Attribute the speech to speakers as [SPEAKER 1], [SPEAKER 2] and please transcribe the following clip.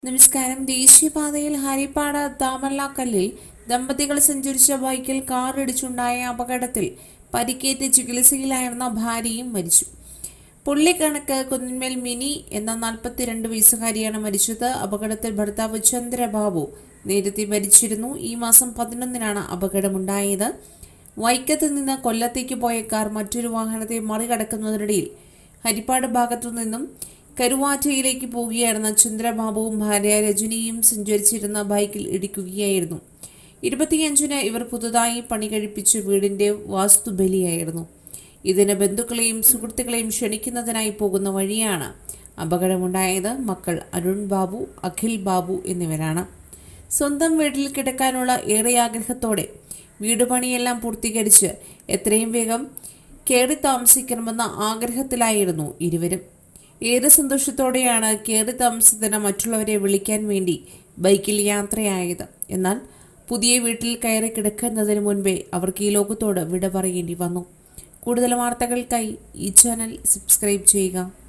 [SPEAKER 1] നമസ്കാരം ദേശീയപാതയിൽ ഹരിപ്പാട് താമല്ലാക്കല്ലിൽ ദമ്പതികൾ സഞ്ചരിച്ച ബൈക്കിൽ കാർ ഇടിച്ചുണ്ടായ അപകടത്തിൽ പരിക്കേറ്റ് ചികിത്സയിലായിരുന്ന ഭാര്യയും മരിച്ചു പുള്ളിക്കണക്ക് കുന്നിന്മേൽ മിനി എന്ന നാൽപ്പത്തിരണ്ട് വയസ്സുകാരിയാണ് മരിച്ചത് അപകടത്തിൽ ഭർത്താവ് ചന്ദ്രബാബു നേരത്തെ മരിച്ചിരുന്നു ഈ മാസം പതിനൊന്നിനാണ് അപകടമുണ്ടായത് വൈക്കത്ത് നിന്ന് കൊല്ലത്തേക്ക് പോയ കാർ മറ്റൊരു വാഹനത്തെ മറികടക്കുന്നതിനിടയിൽ ഹരിപ്പാട് ഭാഗത്തു നിന്നും കരുവാറ്റയിലേക്ക് പോവുകയായിരുന്ന ചന്ദ്രബാബുവും ഭാര്യ രജനിയും സഞ്ചരിച്ചിരുന്ന ബൈക്കിൽ ഇടിക്കുകയായിരുന്നു ഇരുപത്തിയഞ്ചിന് ഇവർ പുതുതായി പണി കഴിപ്പിച്ച വീടിന്റെ വാസ്തുബലിയായിരുന്നു ഇതിന് ബന്ധുക്കളെയും സുഹൃത്തുക്കളെയും ക്ഷണിക്കുന്നതിനായി പോകുന്ന വഴിയാണ് അപകടമുണ്ടായത് മക്കൾ അരുൺ ബാബു അഖിൽ ബാബു എന്നിവരാണ് സ്വന്തം വീട്ടിൽ കിടക്കാനുള്ള ഏറെ ആഗ്രഹത്തോടെ വീട് പണിയെല്ലാം പൂർത്തീകരിച്ച് എത്രയും വേഗം കയറി താമസിക്കണമെന്ന ആഗ്രഹത്തിലായിരുന്നു ഇരുവരും ഏറെ സന്തോഷത്തോടെയാണ് കയറി താമസത്തിന് മറ്റുള്ളവരെ വിളിക്കാൻ വേണ്ടി ബൈക്കിൽ യാത്രയായത് എന്നാൽ പുതിയ വീട്ടിൽ കയറി കിടക്കുന്നതിന് മുൻപേ അവർക്ക് ഈ ലോകത്തോട് വിട പറയേണ്ടി വന്നു കൂടുതൽ വാർത്തകൾക്കായി ഈ ചാനൽ സബ്സ്ക്രൈബ് ചെയ്യുക